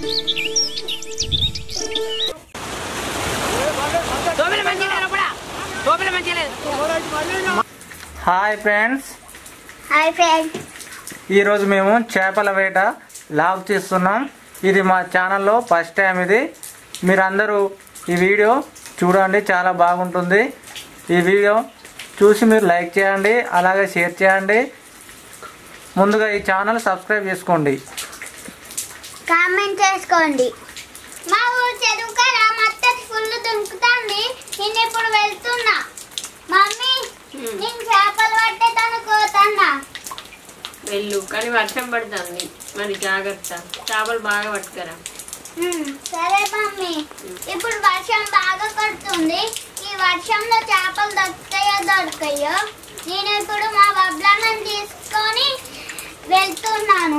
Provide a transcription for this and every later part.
hi friends hi friends ఈరోజు మేము చేపల వేట లాగ్ తీస్తున్నాం ఇది మా ఛానల్లో ఫస్ట్ టైం ఇది మీరందరూ ఈ వీడియో చూడండి చాలా బాగుంటుంది ఈ వీడియో చూసి మీరు లైక్ చేయండి అలాగే షేర్ చేయండి ముందుగా ఈ ఛానల్ సబ్స్క్రైబ్ చేసుకోండి కామెంట్ చేసుకోండి మా ఊరు చెరువు కదా మత్తడి ఫుల్ దుంకుతుంది నేను ఇప్పుడు వెళ్తున్నా మమ్మీ నేను చేపలు పట్టేతాను కోతన్నా వెళ్ళు కానీ వర్షం పడుతుంది మరి జాగ్రత్త చేపలు బాగా పట్టుకరా ఉమ్, సరే మమ్మీ ఇప్పుడు వర్షం బాగా పడుతుంది ఈ వర్షంలో చేపలు దొరుకుతాయో దొరకయో నేను ఇప్పుడు మా బబ్లను తీసుకొని వెళ్తున్నాను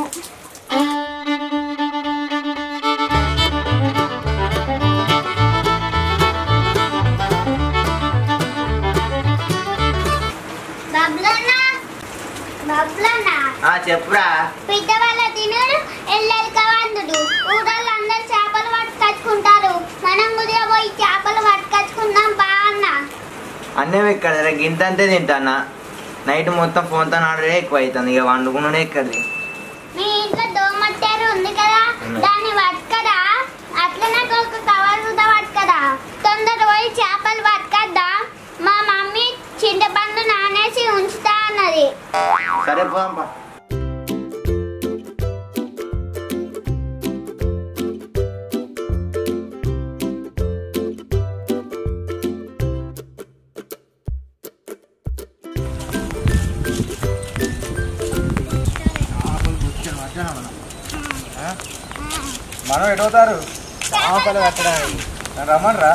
బబ్లన్నా బబ్లన్నా ఆ చెప్పురా పెద్దవాళ్ళ తినుడు ఎల్లెలక వందుడు ఊరల్లో అందరు చేపలు పట్టుకొచ్చుకుంటారు మనం ఉదయం పోయి చేపలు పట్టుకొచ్చుకుందాం బాగున్నా అన్నం ఇక్కడ గింత అంతే తింటానా నైట్ మొత్తం ఫోన్తో ఆర్డర్ ఎక్కువ అవుతుంది ఇక వండుకున్నాడే ఎక్కడిది మీ ఇంట్లో దోమట్టేరు ఉంది కదా దాన్ని పట్టుకదా అట్లా నాకు ఒక కవర్ కూడా పట్టుకదా తొందర పోయి చేపలు పట్టుకద్దా మా మమ్మీ చింతపండు నానేసి ఉంచుతా అన్నది సరే పోంపా మనం ఎటువుతారు చేపలు కట్టడానికి రమ్మనరా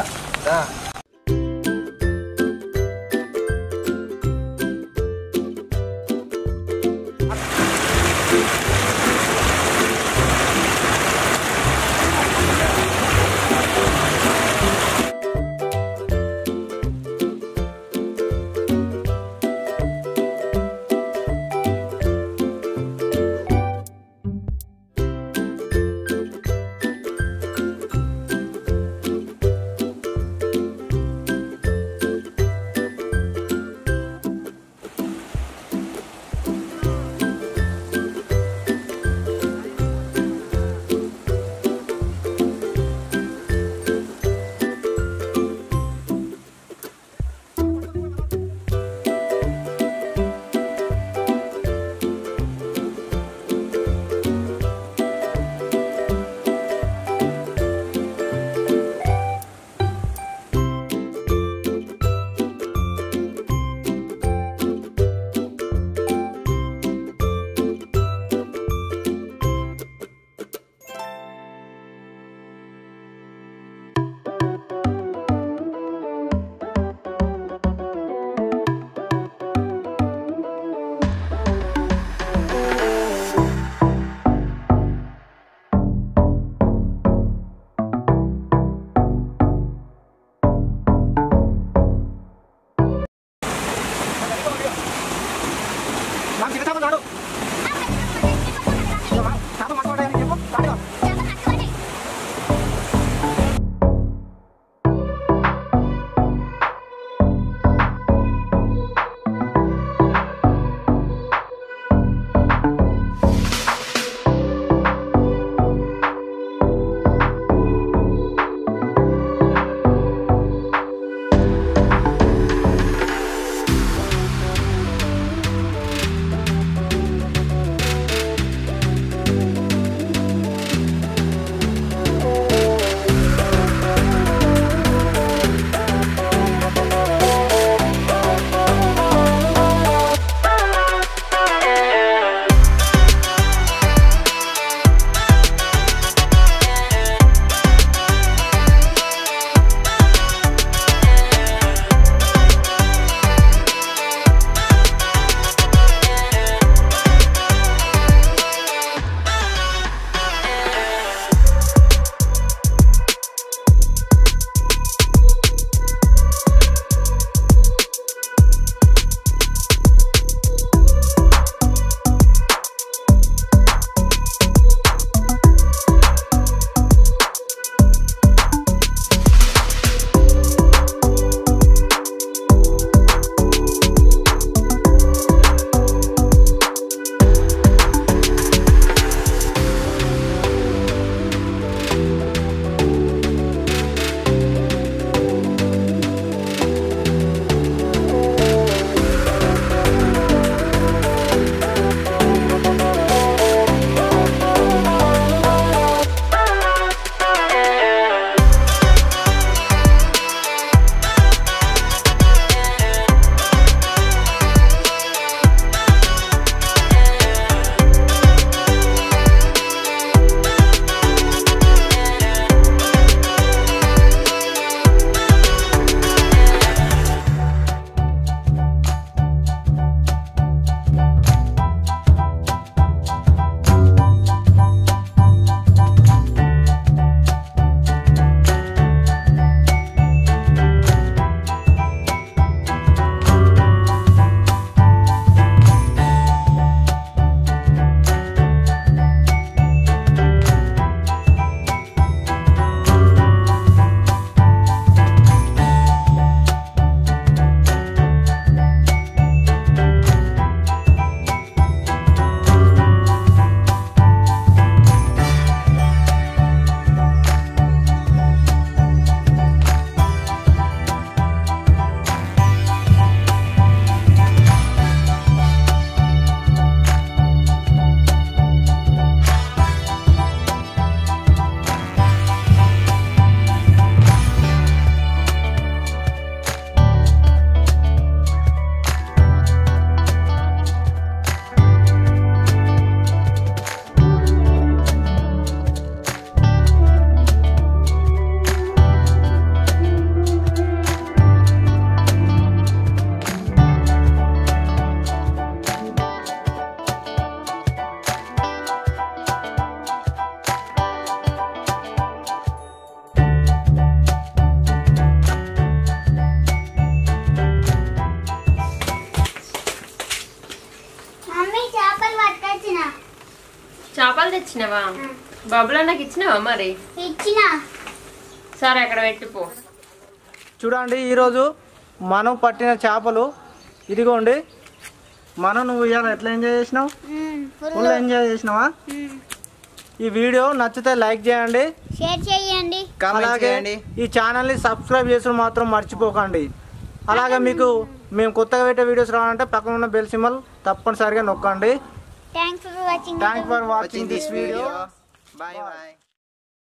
ఇచ్చినావా బబుల్ అన్నకి ఇచ్చినావా మరి ఇచ్చిన సరే అక్కడ పెట్టిపో చూడండి ఈరోజు మనం పట్టిన చేపలు ఇదిగోండి మనం నువ్వు ఇవాళ ఎట్లా ఎంజాయ్ చేసినావు ఫుల్ ఎంజాయ్ చేసినావా ఈ వీడియో నచ్చితే లైక్ చేయండి షేర్ చేయండి కామెంట్ అలాగే చేయండి ఈ ఛానల్ని సబ్స్క్రైబ్ చేసుకుని మాత్రం మర్చిపోకండి అలాగే మీకు మేము కొత్తగా పెట్టే వీడియోస్ రావాలంటే పక్కన ఉన్న బెల్ సింబల్ తప్పనిసరిగా నొక్కండి thanks for watching thank for watching watching this this video video bye bye